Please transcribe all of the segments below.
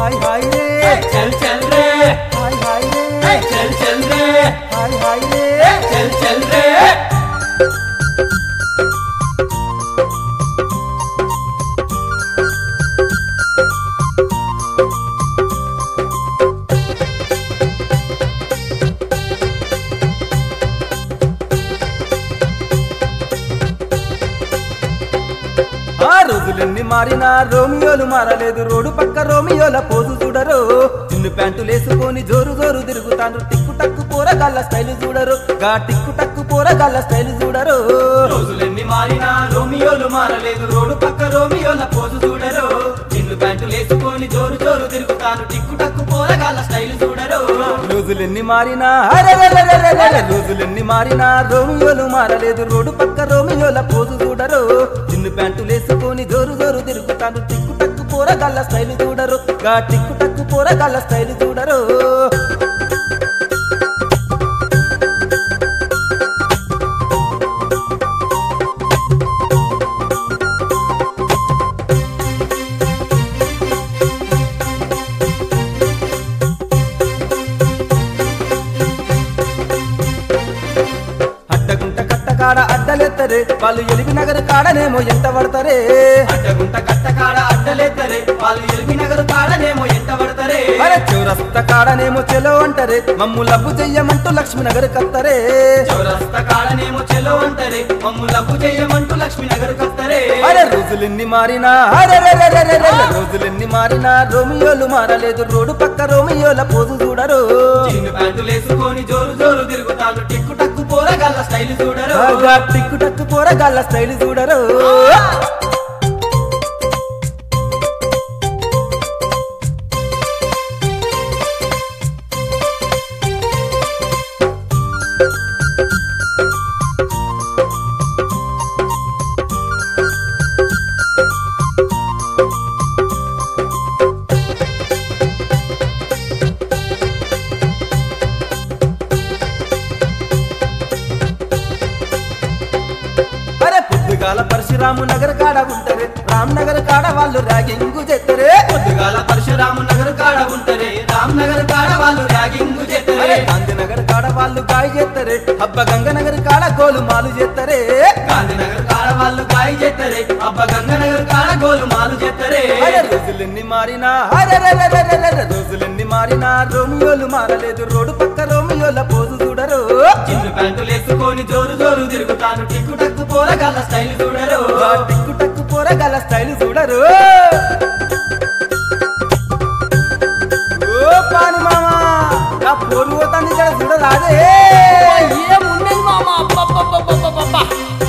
hi hi రే చల్ చల్ రే hi hi రే చల్ చల్ రే హాయ్ హాయ్ రే చల్ చల్ రే ఆ రోజులెన్ని మారినా రోమియోలు మారలేదు రోడ్డు పక్క రోమియోల పోజు చూడరు చిన్ను ప్యాంటులు వేసుకొని జోరు జోరు తిరుగుతాను టిక్కు టక్కు పోరగాళ్ళ స్టైల్ చూడరు గా టిక్కు టక్కు పోరగాళ్ళ స్టైల్ చూడరు రోజులెన్ని మారినా రోమియోలు మారలేదు రోడ్డు పక్క రోమియోల పోజు చూడరు చిన్ను ప్యాంటులు వేసుకొని జోరు జోరు తిరుగుతాను టిక్కు టక్కు పోరగాళ్ళ స్టైల్ చూడరు రోజులెన్ని మారినా అరెరెరెరెరెరె, రోజులెన్ని మారినా రోమియోలు మారలేదు రోడ్డు పక్క రోమియోల పోజు చూడరు చిన్ను ప్యాంటులు వేసుకొని జోరు జోరు తిరుగుతాను టిక్కు టక్కు పోరగాళ్ళ స్టైల్ చూడరు గా టిక్కు టక్కు పోరగాళ్ళ స్టైల్ చూడరు అడ్డగుంట కట్టకాడ అడ్డలెత్తరే వాళ్ళు ఎలివి నగరు కాడనేమో ఎంత పడతారే అడ్డగుంట కట్టకాడ అడ్డలేద్దరే వాళ్ళు ఎల్బి నగరు కాడనేమో ఎంట పడతారే అరే చౌరస్త కాడనేమో చెలో అంటారే మమ్ము లబ్బు చెయ్యమంటూ లక్ష్మి నగరు కత్తరే చౌరస్త కాడనేమో చెలో అంటారే మమ్ము లబ్బు చేయమంటూ లక్ష్మీ నగరు కత్తరే అరే రోజులెన్ని మారినా అరే రోజులెన్ని మారినా రోమియోలు మారలేదు రోడ్డు పక్క రోమియోల పోజు చూడరు చిన్ను ప్యాంటులు వేసుకొని జోరు జోరు తిరుగుతాను టిక్కు టక్కు పోరగాళ్ళ స్టైల్ చూడరు బాగా టిక్కు టక్కు పోరగాళ్ళ స్టైల్ చూడరు అరే పొద్దుగాల పరశురాము నగర్ కాడ ఉంటారే రామ్ నగర్ కాడ వాళ్ళు ర్యాగింగు చేద్దరే పొద్దుగాల పరశురాము నగరు కాడ ఉంటరే రామ్ నగర్ కాడ వాళ్ళు ర్యాగింగ్ అరే చేద్దరే గాంధీనగర్ కాడ వాళ్ళు గాయ చేద్దరే అబ్బ గంగనగర్ కాడ గోలు మాలు చేద్దరే గాంధీనగర్ కాడ వాళ్ళు గాయ చేద్దరే అబ్బ గంగనగర్ కాడ గోలు మాలు చేద్దరే అరే రోజులెన్ని మారినా అరే రోజులెన్ని మారినా రోమియోలు మారలేదు రోడ్డు పక్క రోమియోల పోజు చూడరు చిన్ను ప్యాంటులు వేసుకొని జోరు జోరు తిరుగుతాను టిక్కు టక్కు పోరగాళ్ళ స్టైల్ చూడరు ఆ టిక్కు టక్కు పోరగాల స్టైల్ చూడరు ఓ పాని మామా నా పోరు పోతాంది ఇక్కడ చూడరాదే ఏముండేది మామ అబ్బబ్బబ్బబ్బబ్బబ్బా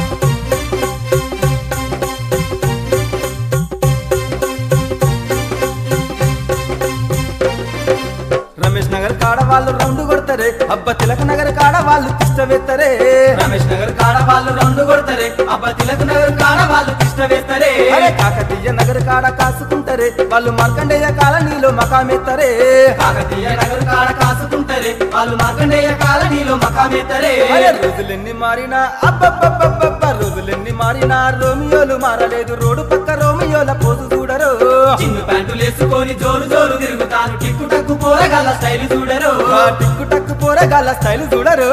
రమేష్ నగర్ కాడ వాళ్ళు రౌండ్ కొడతారే అబ్బ తిలక నగర్ కాడ వాళ్ళు తిష్ట వేత్తరే రమేష్ నగర్ కాడ వాళ్ళు రెండు కొడతారే అబ్బ తిలక్ నగర్ కాడ వాళ్ళు తిష్ట వేస్తారే అరే కాకతీయ నగర్ కాడ కాసుకుంటారే వాళ్ళు మార్కండేయ కాలనీలో మకామెత్తరే కాకతీయ నగర్ కాడ కాసుకుంటారే వాళ్ళు మార్కండేయ కాలనీలో మకామెత్తరే అరే రోజులెన్ని మారినా అబ్బబ్బబ్బబ్బబ్బ రోజులెన్ని మారినా రోమియోలు మారలేదు రోడ్డు పక్క రోమియోల పోజు చూడరు చిన్ను ప్యాంటులు వేసుకొని జోరు జోరు తిరుగుతాను టిక్కు టక్కు పోరగాళ్ళ స్టైల్ చూడరు ఆ టిక్కు టక్కు పోరగాళ్ళ స్టైల్ చూడరు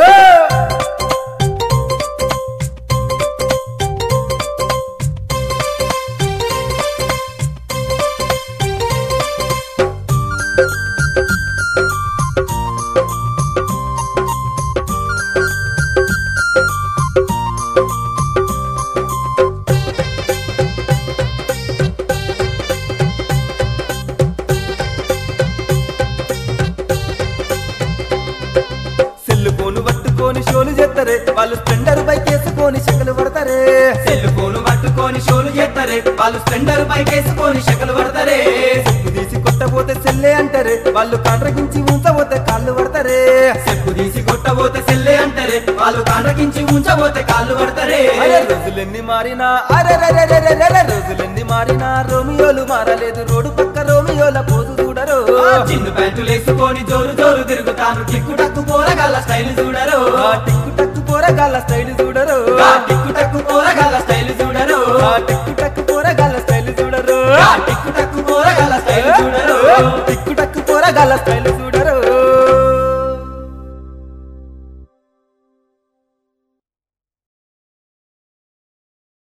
సెల్లు ఫోను పట్టుకొని షోలు చేత్తరే వాళ్ళు స్ప్లెండర్ బైక్ వేసుకొని శకలు పడతారే సెల్ ఫోన్ పట్టుకొని షోలు చేస్తారే వాళ్ళు స్ప్లెండర్ బైక్ వేసుకొని షకలు పడతారే చెప్పు తీసి కొట్టబోతే సెల్లే అంటారే వాళ్ళు కాండ్రగించి ఉంచబోతే కాళ్ళు పడతారే చెప్పు తీసి కొట్టబోతే సెల్లే అంటారే వాళ్ళు కాండ్రకించి ఉంచబోతే కాళ్ళు పడతారే అరే రోజులెన్ని మారినా అరే రోజులెన్ని మారినా రోమియోలు మారలేదు రోడ్డు పక్క రోమియోల పోజు చూడరు చిన్ను ప్యాంటులు వేసుకొని జోరు జోరు తిరుగుతాను టిక్కు టక్కు పోరగాళ్ళ స్టైల్ చూడరు ఆ టిక్కు టక్కు పోరగాళ్ళ స్టైల్ చూడరు ఆ టిక్కు టక్కు పోరగాళ్ళ స్టైల్ చూడరు ఆ టిక్కు టక్కు పోరగాళ్ళ స్టైల్ చూడరు ఆ టిక్కు టక్కు పోరగాళ్ళ స్టైల్ చూడరు టిక్కు టక్కు పోరగాల స్టైల్